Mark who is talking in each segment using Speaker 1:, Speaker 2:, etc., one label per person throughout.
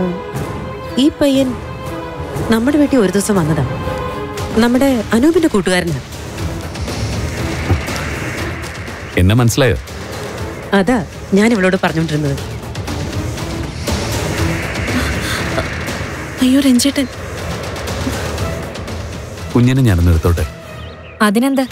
Speaker 1: ഉം, ഈ പയ്യൻ നമ്മുടെ വീട്ടിൽ ഒരു ദിവസം വന്നതാ നമ്മുടെ അനൂപിന്റെ കൂട്ടുകാരനാ
Speaker 2: എന്നെ മനസ്സിലായോ
Speaker 1: അതാ ഞാൻ ഇവളോട് പറഞ്ഞുകൊണ്ടിരുന്നത്
Speaker 3: അയ്യോ രഞ്ജേട്ടൻ
Speaker 2: കുഞ്ഞിനെ ഞാനൊന്ന് എടുത്തോട്ടെ
Speaker 3: അതിനെന്താ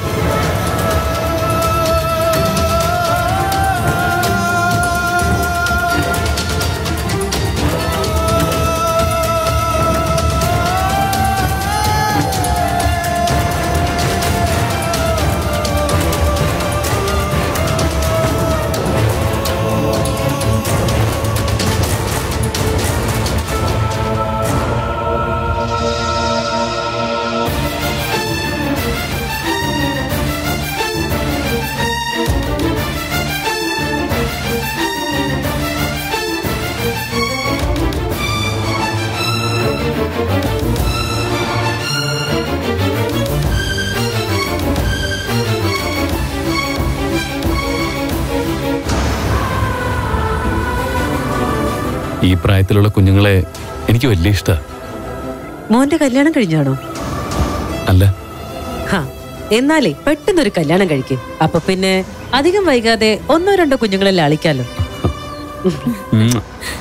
Speaker 2: ഈ പ്രായത്തിലുള്ള കുഞ്ഞുങ്ങളെ എനിക്ക് വലിയ ഇഷ്ടമാണ്
Speaker 1: മോന്റെ കല്യാണം കഴിഞ്ഞാണോ
Speaker 2: അല്ല
Speaker 1: ഹാ എന്നാലേ പെട്ടെന്നൊരു കല്യാണം കഴിക്ക് അപ്പൊ പിന്നെ അധികം വൈകാതെ ഒന്നോ രണ്ടോ കുഞ്ഞുങ്ങളെ ലാളിക്കാലോ
Speaker 2: ഉം.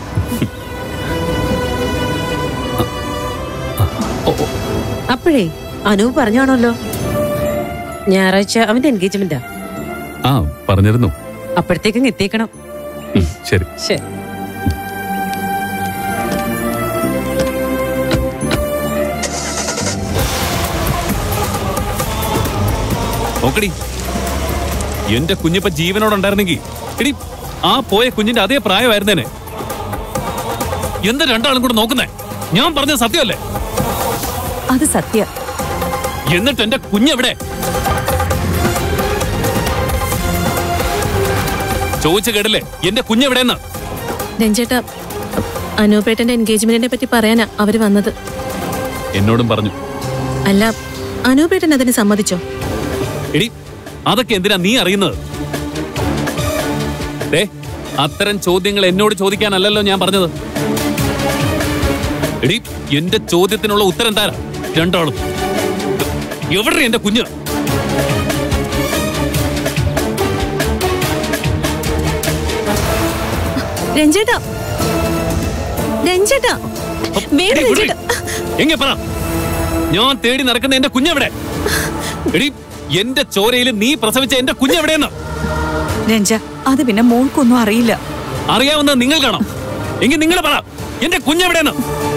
Speaker 2: ഓ, ഓ,
Speaker 1: അപ്പോഴേ അനൂപ് പറഞ്ഞാണല്ലോ ഞായറാഴ്ച അവന്റെ എൻഗേജ്മെന്റാ
Speaker 2: ആ പറഞ്ഞിരുന്നു
Speaker 1: അപ്പോഴത്തേക്കും എത്തിയേക്കണം
Speaker 2: ഉം, ശരി
Speaker 1: ശരി
Speaker 2: നോക്കടി എന്റെ കുഞ്ഞിപ്പ ജീവനോടുണ്ടായിരുന്നെങ്കിൽ എടി ആ പോയ കുഞ്ഞിന്റെ അതേ പ്രായമായിരുന്നേനെ എന്താ രണ്ടാളും കൂടെ നോക്കുന്നേ ഞാൻ പറഞ്ഞത് സത്യമല്ലേ
Speaker 3: അത് സത്യ
Speaker 2: എന്നിട്ട് എന്റെ കുഞ്ഞെവിടെ ചോദിച്ചു കേട്ടില്ലേ എന്റെ കുഞ്ഞെവിടെന്ന്
Speaker 3: രഞ്ജേട്ട അനൂപേട്ടന്റെ എൻഗേജ്മെന്റിനെ പറ്റി പറയാനാ അവര് വന്നത്
Speaker 2: എന്നോടും പറഞ്ഞു
Speaker 3: അല്ല അനൂപേട്ടൻ അതിന് സമ്മതിച്ചോ
Speaker 2: എടി അതൊക്കെ എന്തിനാ നീ അറിയുന്നത് ദേ അത്തരം ചോദ്യങ്ങൾ എന്നോട് ചോദിക്കാനല്ലല്ലോ ഞാൻ പറഞ്ഞത് എടി എന്റെ ചോദ്യത്തിനുള്ള ഉത്തരം താരാ രണ്ടാളും എവിടെ എന്റെ കുഞ്ഞ്
Speaker 3: രഞ്ജേട്ട രഞ്ജേട്ട വേഗം
Speaker 2: എടി, വിടറി.
Speaker 3: രഞ്ജേട്ട
Speaker 2: എങ്ങ പറ ഞാൻ തേടി നടക്കുന്ന എന്റെ കുഞ്ഞെവിടെ എടി എന്റെ ചോരയിൽ നീ പ്രസവിച്ച എന്റെ കുഞ്ഞെവിടെയെന്ന്
Speaker 4: രഞ്ജ അത് പിന്നെ മോൾക്കൊന്നും അറിയില്ല
Speaker 2: അറിയാവുന്നത് നിങ്ങൾ കാണാം എങ്കിൽ നിങ്ങൾ പറ എന്റെ കുഞ്ഞെവിടെയെന്ന്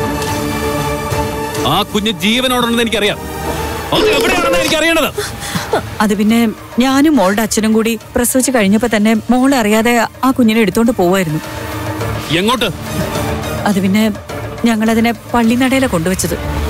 Speaker 2: ആ കുഞ്ഞ് ജീവനോടുണ്ടെന്ന് എനിക്കറിയാം അത് എവിടെയാണെന്ന് എനിക്ക് അറിയണത്
Speaker 4: അത് പിന്നെ ഞാനും മോളുടെ അച്ഛനും കൂടി പ്രസവിച്ച് കഴിഞ്ഞപ്പോ തന്നെ മോളെ അറിയാതെ ആ കുഞ്ഞിനെ എടുത്തോണ്ട് പോവായിരുന്നു
Speaker 2: എങ്ങോട്ട്
Speaker 4: അത് പിന്നെ ഞങ്ങളതിനെ പള്ളിനടയിലെ കൊണ്ടുവച്ചത്